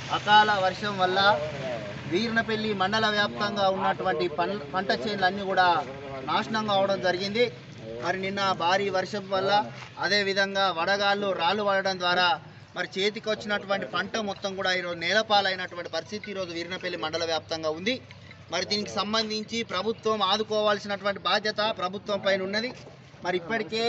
అకాల వర్షం వల్ల వీర్నపల్లి మండల వ్యాప్తంగా ఉన్నటువంటి పం పంట చేనులు అన్నీ కూడా నాశనం కావడం జరిగింది మరి నిన్న భారీ వర్షం వల్ల అదేవిధంగా వడగాళ్ళు రాళ్ళు పడడం ద్వారా మరి చేతికి వచ్చినటువంటి పంట మొత్తం కూడా ఈరోజు నేలపాలైనటువంటి పరిస్థితి ఈరోజు వీరినపల్లి మండల వ్యాప్తంగా ఉంది మరి దీనికి సంబంధించి ప్రభుత్వం ఆదుకోవాల్సినటువంటి బాధ్యత ప్రభుత్వం పైన ఉన్నది మరి ఇప్పటికే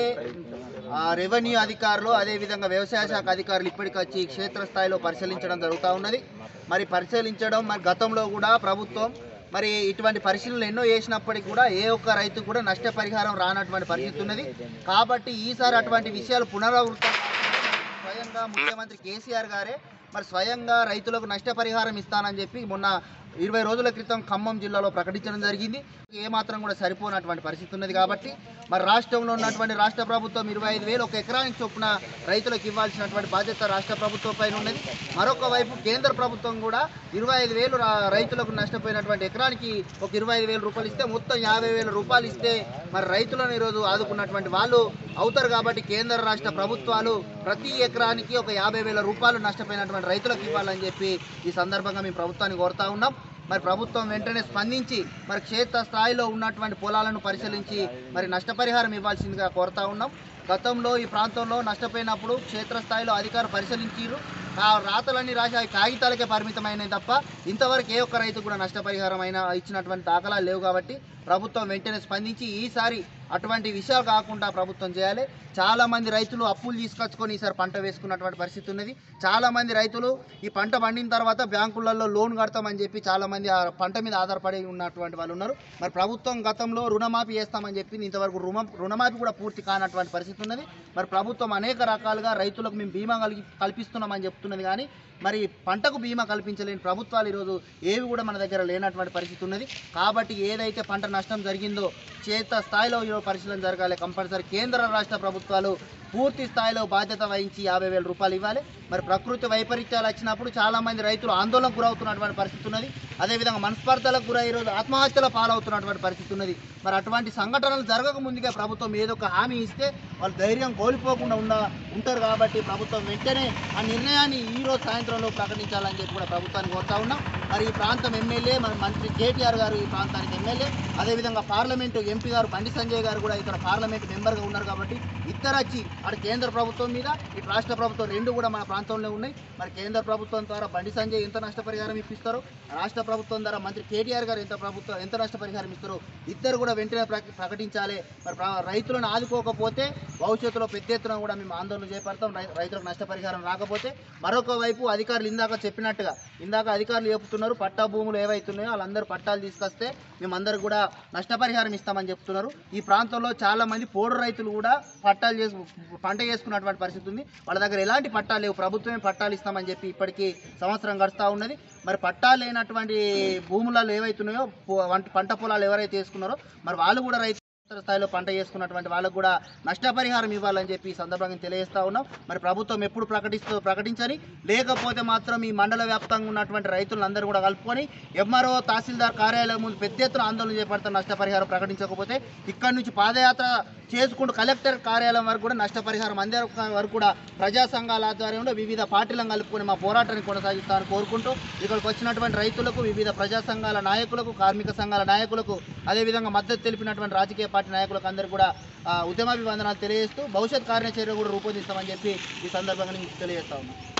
ఆ, రెవెన్యూ అధికారులు అదేవిధంగా వ్యవసాయ శాఖ అధికారులు ఇప్పటికి వచ్చి క్షేత్రస్థాయిలో పరిశీలించడం జరుగుతూ ఉన్నది మరి పరిశీలించడం మరి గతంలో కూడా ప్రభుత్వం మరి ఇటువంటి పరిశీలనలు ఎన్నో చేసినప్పటికీ కూడా ఏ ఒక్క రైతు కూడా నష్టపరిహారం రానటువంటి పరిస్థితి ఉన్నది కాబట్టి ఈసారి అటువంటి విషయాలు పునరావృతం కాకుండా స్వయంగా ముఖ్యమంత్రి కేసీఆర్ గారే మరి స్వయంగా రైతులకు నష్టపరిహారం ఇస్తానని చెప్పి మొన్న ఇరవై రోజుల క్రితం ఖమ్మం జిల్లాలో ప్రకటించడం జరిగింది ఏమాత్రం కూడా సరిపోనటువంటి పరిస్థితి ఉన్నది కాబట్టి మరి రాష్ట్రంలో ఉన్నటువంటి రాష్ట్ర ప్రభుత్వం ఇరవై ఐదు వేలు ఒక ఎకరానికి చొప్పున రైతులకు ఇవ్వాల్సినటువంటి బాధ్యత రాష్ట్ర ప్రభుత్వం పైన ఉన్నది మరొక వైపు కేంద్ర ప్రభుత్వం కూడా ఇరవై ఐదు వేలు రా- రైతులకు నష్టపోయినటువంటి ఎకరానికి ఒక ఇరవై ఐదు వేల రూపాయలు ఇస్తే మొత్తం యాభై వేల రూపాయలు ఇస్తే మరి రైతులను ఈరోజు ఆదుకున్నటువంటి వాళ్ళు అవుతారు కాబట్టి కేంద్ర రాష్ట్ర ప్రభుత్వాలు ప్రతి ఎకరానికి ఒక యాభై వేల రూపాయలు నష్టపోయినటువంటి రైతులకు ఇవ్వాలని చెప్పి ఈ సందర్భంగా మేము ప్రభుత్వాన్ని కోరుతా ఉన్నాం మరి ప్రభుత్వం వెంటనే స్పందించి మరి క్షేత్ర స్థాయిలో ఉన్నటువంటి పొలాలను పరిశీలించి మరి నష్టపరిహారం ఇవ్వాల్సిందిగా కోరుతా ఉన్నాం గతంలో ఈ ప్రాంతంలో నష్టపోయినప్పుడు క్షేత్రస్థాయిలో అధికారులు పరిశీలించారు ఆ రాతలన్నీ రాసి అవి కాగితాలకే పరిమితమైనవి తప్ప ఇంతవరకు ఏ ఒక్క రైతు కూడా నష్టపరిహారం అయినా ఇచ్చినటువంటి దాఖలాలు లేవు కాబట్టి ప్రభుత్వం వెంటనే స్పందించి ఈసారి అటువంటి విషయాలు కాకుండా ప్రభుత్వం చేయాలి చాలా మంది రైతులు అప్పులు తీసుకొచ్చుకొని ఈసారి పంట వేసుకున్నటువంటి పరిస్థితి ఉన్నది చాలా మంది రైతులు ఈ పంట పండిన తర్వాత బ్యాంకులలో లోన్ కడతామని చెప్పి చాలా మంది ఆ పంట మీద ఆధారపడి ఉన్నటువంటి వాళ్ళు ఉన్నారు మరి ప్రభుత్వం గతంలో రుణమాఫీ చేస్తామని చెప్పి ఇంతవరకు రుణ రుణమాఫీ కూడా పూర్తి కానటువంటి పరిస్థితి ఉన్నది మరి ప్రభుత్వం అనేక రకాలుగా రైతులకు మేము బీమా కలిగి కల్పిస్తున్నామని చెప్తున్నది కానీ మరి పంటకు బీమా కల్పించలేని ప్రభుత్వాలు ఈరోజు ఏవి కూడా మన దగ్గర లేనటువంటి పరిస్థితి ఉన్నది కాబట్టి ఏదైతే పంట నష్టం జరిగిందో చేత స్థాయిలో ఈరోజు పరిశీలన జరగాలి కంపల్సరీ కేంద్ర రాష్ట్ర ప్రభుత్వాలు పూర్తి స్థాయిలో బాధ్యత వహించి యాభై వేల రూపాయలు ఇవ్వాలి మరి ప్రకృతి వైపరీత్యాలు వచ్చినప్పుడు చాలా మంది రైతులు ఆందోళనకు గురవుతున్నటువంటి పరిస్థితి ఉన్నది అదేవిధంగా మనస్పర్ధలకు గురై ఈరోజు ఆత్మహత్యల పాలవుతున్నటువంటి పరిస్థితి ఉన్నది మరి అటువంటి సంఘటనలు జరగక ముందుగా ప్రభుత్వం ఏదో ఒక హామీ ఇస్తే వాళ్ళు ధైర్యం కోల్పోకుండా ఉన్న ఉంటారు కాబట్టి ప్రభుత్వం వెంటనే ఆ నిర్ణయాన్ని ఈ రోజు సాయంత్రంలో ప్రకటించాలని చెప్పి కూడా ప్రభుత్వాన్ని కోరుతా ఉన్నాం మరి ఈ ప్రాంతం ఎమ్మెల్యే మరి మంత్రి కేటీఆర్ గారు ఈ ప్రాంతానికి ఎమ్మెల్యే అదేవిధంగా పార్లమెంటు ఎంపీ గారు బండి సంజయ్ గారు కూడా ఇక్కడ పార్లమెంట్ మెంబర్గా ఉన్నారు కాబట్టి ఇద్దరు వచ్చి అటు కేంద్ర ప్రభుత్వం మీద ఇటు రాష్ట్ర ప్రభుత్వం రెండు కూడా మన ప్రాంతంలో ఉన్నాయి మరి కేంద్ర ప్రభుత్వం ద్వారా బండి సంజయ్ ఎంత నష్టపరిహారం ఇప్పిస్తారో రాష్ట్ర ప్రభుత్వం ద్వారా మంత్రి కేటీఆర్ గారు ఎంత ప్రభుత్వం ఎంత నష్టపరిహారం ఇస్తారో ఇద్దరు కూడా వెంటనే ప్రక- ప్రకటించాలి మరి ప్ర- రైతులను ఆదుకోకపోతే భవిష్యత్తులో పెద్ద ఎత్తున కూడా మేము ఆందోళన చేపడతాం రై- రైతులకు నష్టపరిహారం రాకపోతే మరొక వైపు అధికారులు ఇందాక చెప్పినట్టుగా ఇందాక అధికారులు చెప్తున్నారు పట్టా భూములు ఏవైతున్నాయో వాళ్ళందరూ పట్టాలు తీసుకొస్తే మేమందరూ కూడా నష్టపరిహారం ఇస్తామని చెప్తున్నారు ఈ ప్రాంతంలో చాలా మంది పోడు రైతులు కూడా పట్టాలు చేసు పంట చేసుకున్నటువంటి పరిస్థితి ఉంది వాళ్ళ దగ్గర ఎలాంటి పట్టాలు లేవు ప్రభుత్వమే పట్టాలు ఇస్తామని చెప్పి ఇప్పటికీ సంవత్సరం గడుస్తూ ఉన్నది మరి పట్టాలు లేనటువంటి భూములలో ఏవైతున్నాయో పో- వంట- పంట పొలాలు ఎవరైతే వేసుకున్నారో మరి వాళ్ళు కూడా రైతు క్షేత్ర స్థాయిలో పంట చేసుకున్నటువంటి వాళ్ళకు కూడా నష్టపరిహారం ఇవ్వాలని చెప్పి ఈ సందర్భంగా తెలియజేస్తా ఉన్నాం మరి ప్రభుత్వం ఎప్పుడు ప్రకటిస్తూ ప్రకటించని లేకపోతే మాత్రం ఈ మండల వ్యాప్తంగా ఉన్నటువంటి రైతులందరూ కూడా కలుపుకొని ఎంఆర్ఓ తహసీల్దార్ కార్యాలయం ముందు పెద్ద ఎత్తున ఆందోళన చేపడుతున్న నష్టపరిహారం ప్రకటించకపోతే ఇక్కడి నుంచి పాదయాత్ర చేసుకుంటూ కలెక్టర్ కార్యాలయం వరకు కూడా నష్టపరిహారం అందే వరకు కూడా ప్రజా సంఘాల ఆధ్వర్యంలో వివిధ పార్టీలను కలుపుకొని మా పోరాటాన్ని కొనసాగిస్తామని కోరుకుంటూ ఇక్కడికి వచ్చినటువంటి రైతులకు వివిధ ప్రజా సంఘాల నాయకులకు కార్మిక సంఘాల నాయకులకు అదేవిధంగా మద్దతు తెలిపినటువంటి రాజకీయ పార్టీ నాయకులకు అందరికీ కూడా ఆ, ఉద్యమాభివందనాలు తెలియజేస్తూ భవిష్యత్ కార్యాచరణ కూడా రూపొందిస్తామని చెప్పి ఈ సందర్భంగా నేను తెలియజేస్తా ఉన్నాను